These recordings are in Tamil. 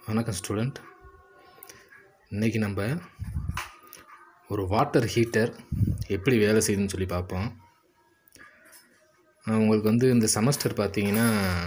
வணக்கம் ஸ்டூடெண்ட் இன்றைக்கி நம்ம ஒரு வாட்டர் ஹீட்டர் எப்படி வேலை செய்யுதுன்னு சொல்லி பார்ப்போம் ஆஹ் உங்களுக்கு வந்து இந்த செமஸ்டர் பார்த்தீங்கன்னா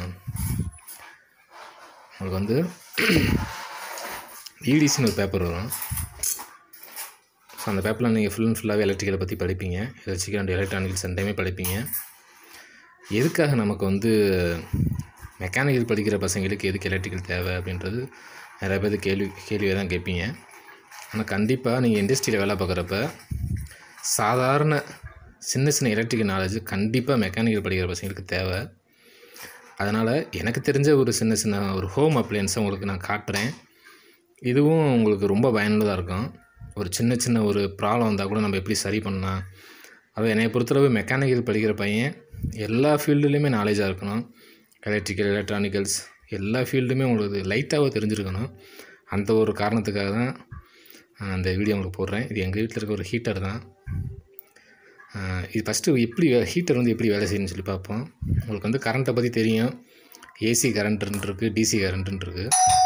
உங்களுக்கு வந்து இடிசின்னு ஒரு பேப்பர் வரும் ஸோ அந்த பேப்பரில் நீங்கள் ஃபுல் அண்ட் ஃபுல்லாகவே எலக்ட்ரிக்கலை பற்றி படிப்பீங்க எலக்ட்ரிக்கல் அண்ட் எலக்ட்ரானிக்ஸ் ரெண்டையுமே படிப்பீங்க எதுக்காக நமக்கு வந்து மெக்கானிக்கல் படிக்கிற பசங்களுக்கு எதுக்கு எலக்ட்ரிக்கல் தேவை அப்படின்றது நிறைய பேர் கேள்வி கேள்வியாக தான் கேட்பீங்க ஆனால் கண்டிப்பாக நீங்கள் இண்டஸ்ட்ரியில் வேலை பார்க்குறப்ப சாதாரண சின்ன சின்ன எலக்ட்ரிக்கல் நாலேஜ் கண்டிப்பாக மெக்கானிக்கல் படிக்கிற பசங்களுக்கு தேவை அதனால் எனக்கு தெரிஞ்ச ஒரு சின்ன சின்ன ஒரு ஹோம் அப்ளையன்ஸை உங்களுக்கு நான் காட்டுறேன் இதுவும் உங்களுக்கு ரொம்ப பயனுள்ளதாக இருக்கும் ஒரு சின்ன சின்ன ஒரு ப்ராப்ளம் வந்தால் கூட நம்ம எப்படி சரி பண்ணலாம் அது என்னை பொறுத்தளவு மெக்கானிக்கல் படிக்கிற பையன் எல்லா ஃபீல்டுலேயுமே நாலேஜாக இருக்கணும் எலக்ட்ரிக்கல் எலக்ட்ரானிக்கல்ஸ் எல்லா ஃபீல்டுமே உங்களுக்கு லைட்டாக தெரிஞ்சிருக்கணும் அந்த ஒரு காரணத்துக்காக தான் ஆஹ், அந்த வீடியோ உங்களுக்கு போடுறேன் இது எங்கள் வீட்டில் இருக்க ஒரு ஹீட்டர் தான் ஆஹ், இது ஃபஸ்ட்டு எப்படி ஹீட்டர் வந்து எப்படி வேலை செய்யுதுன்னு சொல்லி பார்ப்போம் உங்களுக்கு வந்து கரண்ட்டை பற்றி தெரியும் ஏசி கரண்ட்டுன்னு இருக்குது டிசி கரண்ட்டுன்னு இருக்குது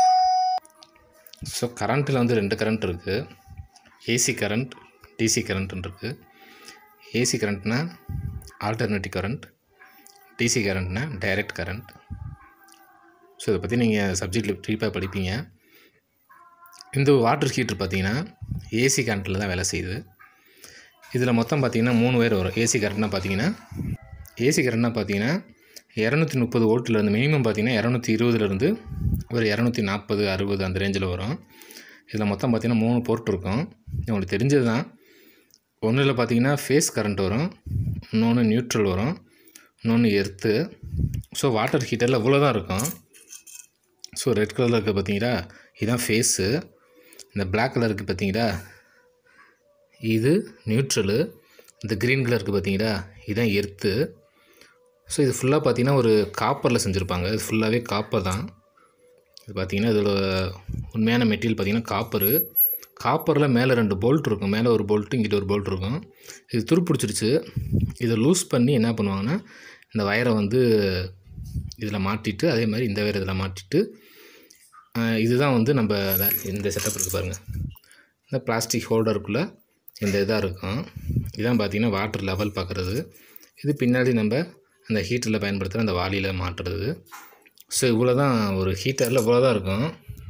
ஸோ கரண்ட்டில் வந்து ரெண்டு கரண்ட் இருக்குது ஏசி கரண்ட் டிசி கரண்ட்டுன்னு இருக்குது ஏசி கரண்ட்னா ஆல்டர்னேட்டிவ் கரண்ட் டிசி கரண்ட்னா டைரக்ட் கரண்ட் ஸோ இதை பற்றி நீங்கள் சப்ஜெக்டில் டீப்பாக படிப்பீங்க இந்த வாட்டர் ஹீட்டர் பார்த்தீங்கன்னா ஏசி கரண்ட்டில் தான் வேலை செய்யுது இதில் மொத்தம் பார்த்தீங்கன்னா மூணு பேர் வரும் ஏசி கரண்ட்னா பார்த்தீங்கன்னா ஏசி கரண்ட்னா பார்த்தீங்கன்னா இரநூத்தி முப்பது வோல்ட்லேருந்து மினிமம் பார்த்தீங்கன்னா இரநூத்தி இருபதுலேருந்து ஒரு இரநூத்தி நாற்பது அறுபது அந்த ரேஞ்சில் வரும் இதில் மொத்தம் பார்த்தீங்கன்னா மூணு போர்ட் இருக்கும் இது உங்களுக்கு தெரிஞ்சது தான் ஒன்றில் பார்த்தீங்கன்னா ஃபேஸ் கரண்ட் வரும் இன்னொன்று நியூட்ரல் வரும் இன்னொன்று எர்த்து ஸோ வாட்டர் ஹீட்டரில் இவ்வளோ தான் இருக்கும் ஸோ ரெட் கலரில் இருக்குது பார்த்தீங்களா இதுதான் ஃபேஸு இந்த Black கலர் இருக்குது பார்த்தீங்களா இது நியூட்ரலு இந்த க்ரீன் கலர் இருக்குது பார்த்தீங்களா இதுதான் எர்த்து ஸோ இது ஃபுல்லாக பார்த்தீங்கன்னா ஒரு காப்பரில் செஞ்சுருப்பாங்க இது ஃபுல்லாகவே காப்பர் தான் இது பார்த்தீங்கன்னா இதோட உண்மையான மெட்டீரியல் பார்த்தீங்கன்னா காப்பரு காப்பரில் மேலே ரெண்டு போல்ட் இருக்கும் மேலே ஒரு போல்ட்டு இங்கிட்ட ஒரு போல்ட் இருக்கும் இது துருப்பிடிச்சிருச்சு இதை லூஸ் பண்ணி என்ன பண்ணுவாங்கன்னா இந்த வயரை வந்து இதில் மாட்டிட்டு அதே மாதிரி இந்த வயர் இதில் மாட்டிட்டு ஆஹ், இதுதான் வந்து நம்ம அத- இந்த செட்டப் இருக்குது பாருங்கள் இந்த பிளாஸ்டிக் ஹோல்டருக்குள்ளே இந்த இதாக இருக்கும் இதான் பார்த்தீங்கன்னா வாட்டர் லெவல் பார்க்குறது இது பின்னாடி நம்ம அந்த ஹீட்டரில் பயன்படுத்துகிற அந்த வாளியில் மாட்டுறது ஸோ இவ்வளோ தான் ஒரு ஹீட்டரில் இவ்வளோ தான் இருக்கும்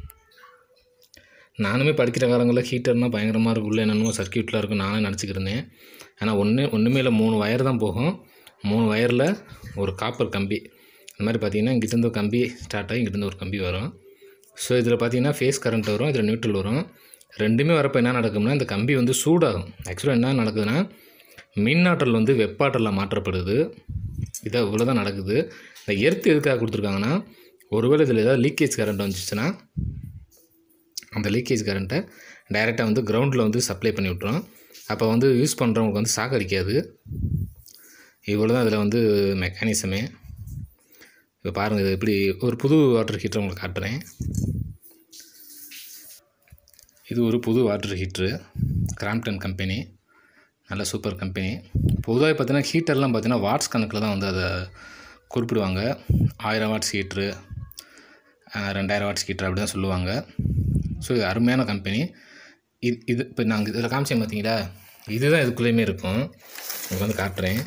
நானுமே படிக்கிற காலங்களில் ஹீட்டர்னால் பயங்கரமாக இருக்கும் உள்ள என்னென்னமோ சர்க்கியூட்லாம் இருக்கும் நானே நினச்சிக்கிட்டு இருந்தேன் ஆனால் ஒன்று ஒன்றுமே இல்லை மூணு வயர் தான் போகும் மூணு வயரில் ஒரு காப்பர் கம்பி இந்த மாதிரி பார்த்தீங்கன்னா இங்கிட்டேருந்து ஒரு கம்பி ஸ்டார்ட் ஆகி இங்கிட்டேருந்து ஒரு கம்பி வரும் ஸோ இதில் பார்த்தீங்கன்னா ஃபேஸ் கரண்ட் வரும் இதில் நியூட்ரல் வரும் ரெண்டுமே வரப்போ என்ன நடக்கும்னா இந்த கம்பி வந்து சூடாகும் ஆக்சுவலாக என்ன நடக்குதுன்னா மின்னாற்றல் வந்து வெப்பாற்றலில் மாற்றப்படுது இதை இவ்வளோ தான் நடக்குது இந்த எர்த் எதுக்காக கொடுத்துருக்காங்கன்னா ஒருவேளை இதில் ஏதாவது லீக்கேஜ் கரண்ட் வந்துச்சுன்னா அந்த லீக்கேஜ் கரண்ட்டை டைரெக்டாக வந்து கிரவுண்டில் வந்து சப்ளை பண்ணி விட்ரும் அப்போ வந்து யூஸ் பண்ணுறவங்களுக்கு வந்து சாக்கு அடிக்காது இவ்வளோ தான் இதில் வந்து மெக்கானிசமே இப்போ பாருங்கள் இது எப்படி ஒரு புது வாட்டர் ஹீட்டர் உங்களுக்கு காட்டுறேன் இது ஒரு புது வாட்டர் ஹீட்ரு கிராம்ப்டன் கம்பெனி நல்ல சூப்பர் கம்பெனி பொதுவாக பார்த்தீங்கன்னா ஹீட்டர்லாம் பார்த்தீங்கன்னா வாட்ஸ் கணக்கில் தான் வந்து அதை குறிப்பிடுவாங்க ஆயிரம் வாட்ஸ் ஹீட்ரு ரெண்டாயிரம் வாட்ஸ் ஹீட்டர் அப்படி தான் சொல்லுவாங்க ஸோ இது அருமையான கம்பெனி இது இது இப்போ நாங்கள் இதில் காமிச்சேன் பார்த்தீங்களா இதுதான் இதுக்குள்ளேயுமே இருக்கும் உங்களுக்கு வந்து காட்டுறேன்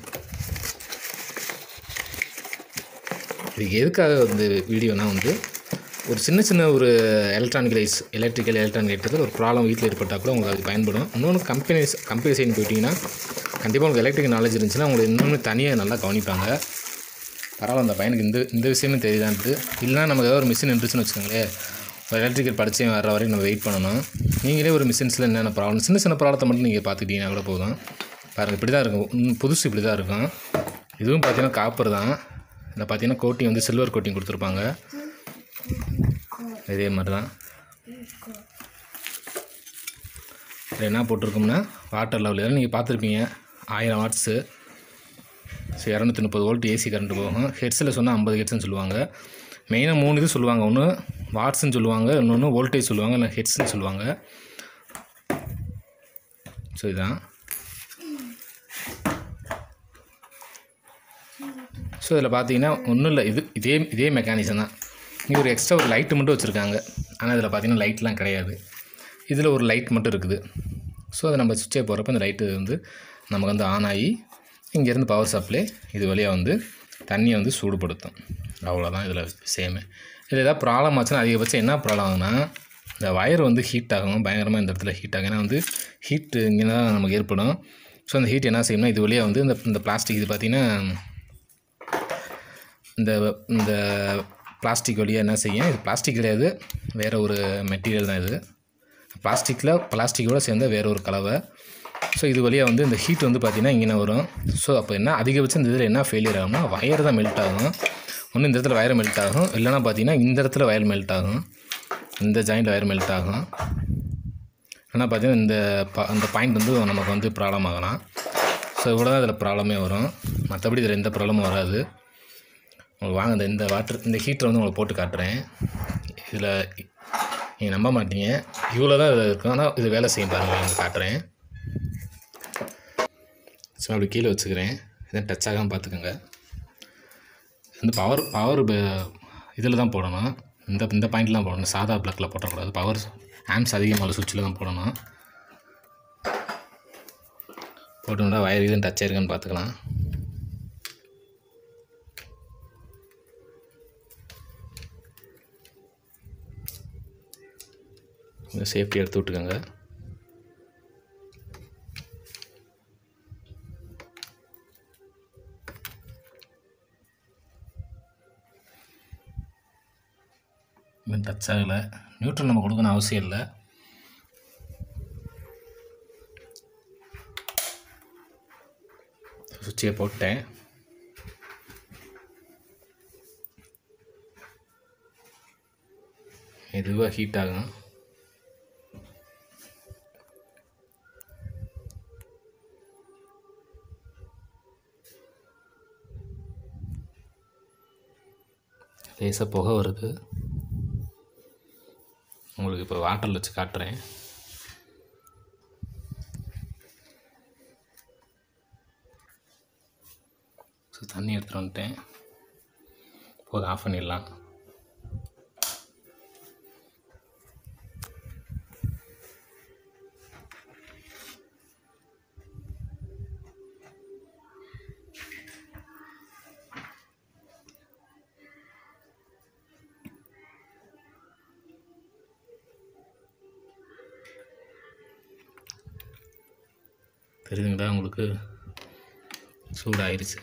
இது எதுக்காக இந்த வீடியோனா வந்து ஒரு சின்ன சின்ன ஒரு எலக்ட்ரானிக்கலைஸ் எலக்ட்ரிக்கல் எலக்ட்ரானிக் ஒரு ப்ராப்ளம் வீட்டில் ஏற்பட்டால் கூட உங்களுக்கு அது பயன்படும் இன்னொன்று கம்பெனி கம்பெனி சைடு போயிட்டீங்கன்னா கண்டிப்பாக உங்களுக்கு எலக்ட்ரிக்கல் நாலேஜ் இருந்துச்சுன்னா உங்களுக்கு இன்னொன்று தனியாக நல்லா கவனிப்பாங்க பரவாயில்ல அந்த பையனுக்கு இந்த இந்த விஷயமும் தெரியுதான்ட்டு இல்லைனா நமக்கு ஏதாவது ஒரு மிஷின் இருந்துச்சுன்னு வச்சுக்கோங்களேன் ஒரு எலக்ட்ரிக்கல் படித்தே வர வரைக்கும் நம்ம வெயிட் பண்ணணும் நீங்களே ஒரு மிஷின்ஸில் என்னென்ன ப்ராப்ளம் சின்ன சின்ன ப்ராப்ளத்தை மட்டும் நீங்கள் பார்த்துக்கிட்டீங்கன்னா கூட போதும் பாருங்கள் இப்படி தான் இருக்கும் ம், புதுசு இப்படி தான் இருக்கும் இதுவும் பார்த்தீங்கன்னா காப்பர் தான் இதில் பார்த்தீங்கன்னா கோட்டிங் வந்து சில்வர் கோட்டிங் கொடுத்துருப்பாங்க இதே மாதிரி தான் இதில் என்ன போட்டிருக்கோம்னா வாட்டர் லெவல் இதெல்லாம் நீங்கள் பார்த்துருப்பீங்க ஆயிரம் வாட்ஸு ஸோ இரநூத்தி முப்பது வோல்ட் ஏசி கரண்ட் போகும் ஹெட்ஸில் சொன்னால் ஐம்பது ஹெட்ஸ்னு சொல்லுவாங்க மெயினாக மூணு இது சொல்லுவாங்க ஒன்று வாட்ஸ்ன்னு சொல்லுவாங்க இன்னொன்று வோல்டேஜ் சொல்லுவாங்க இல்லை ஹெட்ஸ்னு சொல்லுவாங்க ஸோ இதுதான் ஸோ இதில் பார்த்தீங்கன்னா ஒன்றும் இல்லை இது இதே இதே மெக்கானிசம் தான் இங்கே ஒரு எக்ஸ்ட்ரா ஒரு லைட்டு மட்டும் வச்சுருக்காங்க ஆனால் இதில் பார்த்தீங்கன்னா லைட்லாம் கிடையாது இதில் ஒரு லைட் மட்டும் இருக்குது ஸோ அதை நம்ம சுவிட்சை போகிறப்ப இந்த லைட்டு வந்து நமக்கு வந்து ஆன் ஆகி இங்கேருந்து பவர் சப்ளை இது வழியாக வந்து தண்ணியை வந்து சூடுபடுத்தும் அவ்வளோதான் இதில் சேமு இதில் ஏதாவது ப்ராப்ளம் ஆச்சுன்னா அதிகபட்சம் என்ன ப்ராப்ளம் ஆகுனா இந்த வயர் வந்து ஹீட் ஆகும் பயங்கரமாக இந்த இடத்துல ஹீட் ஆகும் ஏன்னா வந்து ஹீட்டு இங்கே தான் நமக்கு ஏற்படும் ஸோ அந்த ஹீட் என்ன செய்யும்னா இது வழியாக வந்து இந்த இந்த பிளாஸ்டிக் இது பார்த்திங்கன்னா இந்த இந்த பிளாஸ்டிக் வழியாக என்ன செய்யும் இது பிளாஸ்டிக் கிடையாது வேறு ஒரு மெட்டீரியல் தான் இது பிளாஸ்டிக்கில் பிளாஸ்டிக்கோடு சேர்ந்த வேற ஒரு கலவை ஸோ இது வழியாக வந்து இந்த ஹீட் வந்து பார்த்திங்கன்னா இங்கே வரும் ஸோ அப்போ என்ன அதிகபட்சம் இந்த இதில் என்ன ஃபெயிலியர் ஆகும்னா வயர் தான் மெல்ட் ஆகும் ஒன்று இந்த இடத்துல வயர் மெல்ட் ஆகும் இல்லைனா பார்த்தீங்கன்னா இந்த இடத்துல வயர் மெல்ட் ஆகும் இந்த ஜாயிண்ட் வயர் மெல்ட் ஆகும் ஆனால் பார்த்தீங்கன்னா இந்த ப அந்த பாயிண்ட் வந்து நமக்கு வந்து ப்ராப்ளம் ஆகலாம் ஸோ இவ்வளோ தான் இதில் ப்ராப்ளமே வரும் மற்றபடி இதில் எந்த ப்ராப்ளமும் வராது உங்களுக்கு வாங்க இந்த இந்த வாட்டர் இந்த ஹீட்டரை வந்து உங்களுக்கு போட்டு காட்டுறேன் இதில் நீங்கள் நம்ப மாட்டீங்க இவ்வளோ தான் இதில் இருக்கும் ஆனால் இது வேலை செய்யும் பாருங்கள் உங்களுக்கு காட்டுறேன் ஸோ அப்படி கீழே வச்சுக்கிறேன் எதுவும் டச் ஆகாமல் பார்த்துக்கோங்க இது வந்து பவர் பவர் இதில் தான் போடணும் இந்த இந்த பாயிண்ட்லாம் போடணும் சாதா ப்ளக்கில் போட்டக்கூடாது பவர் ஆம்ஸ் அதிகமாக சுவிட்சில் தான் போடணும் போட்டுட்டா வயர் இதுவும் டச் ஆயிருக்கான்னு பார்த்துக்கலாம் சேஃப்டி எடுத்து விட்டுக்கோங்க இன்னும் டச் ஆகலை நியூட்ரல் நம்ம கொடுக்கணும் அவசியம் இல்லை சுவிட்சை போட்டேன் மெதுவாக ஹீட் ஆகும் லேசாக புகை வருது உங்களுக்கு இப்போ வாட்டரில் வச்சு காட்டுறேன் ஸோ தண்ணி எடுத்துகிட்டு வந்துட்டேன் போதும் ஆஃப் பண்ணிடலாம் தெரியுதுங்களா உங்களுக்கு சூடாயிருச்சு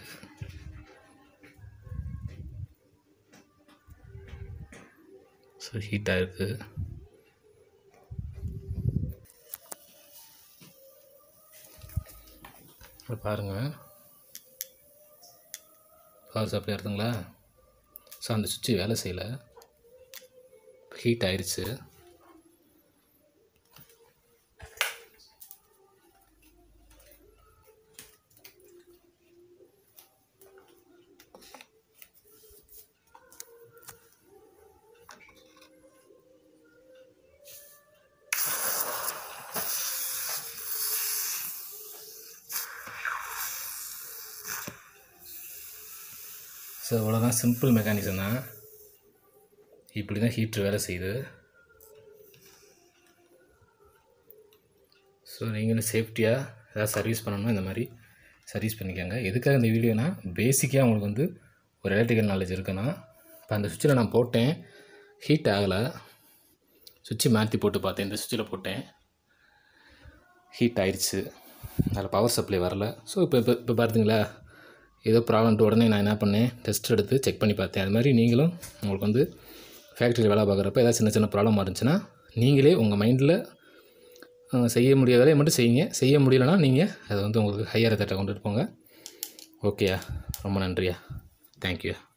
ஸோ ஹீட்டாக இருக்குது இப்போ பாருங்கள் பவர் சப்ளை இருக்குங்களா ஸோ அந்த சுவிட்சு வேலை செய்யலை ஹீட் ஆயிடுச்சு ஸோ இவ்வளோதான் சிம்பிள் மெக்கானிசம் தான் இப்படி தான் ஹீட்ரு வேலை செய்யுது ஸோ நீங்களும் சேஃப்டியாக ஏதாவது சர்வீஸ் பண்ணணும்னா இந்த மாதிரி சர்வீஸ் பண்ணிக்கோங்க எதுக்காக இந்த வீடியோனா பேசிக்காக உங்களுக்கு வந்து ஒரு எலக்ட்ரிக்கல் நாலேஜ் இருக்குன்னா இப்போ அந்த சுவிட்சில் நான் போட்டேன் ஹீட் ஆகலை சுவிட்சு மாற்றி போட்டு பார்த்தேன் இந்த சுவிட்சில் போட்டேன் ஹீட் ஆயிடுச்சு அதில் பவர் சப்ளை வரல ஸோ இப்போ இப்போ இப்போ பார்த்தீங்களா ஏதோ ப்ராப்ளம்ட்டு உடனே நான் என்ன பண்ணேன் டெஸ்ட் எடுத்து செக் பண்ணி பார்த்தேன் அது மாதிரி நீங்களும் உங்களுக்கு வந்து ஃபேக்ட்ரியில் வேலை பார்க்குறப்ப ஏதாவது சின்ன சின்ன ப்ராப்ளம் இருந்துச்சுன்னா நீங்களே உங்கள் மைண்டில் செய்ய முடியாத வேலையை மட்டும் செய்யுங்க செய்ய முடியலன்னா நீங்கள் அதை வந்து உங்களுக்கு ஹையர் தட்டை கொண்டுட்டு போங்க ஓகேயா ரொம்ப நன்றியா தேங்க்யூ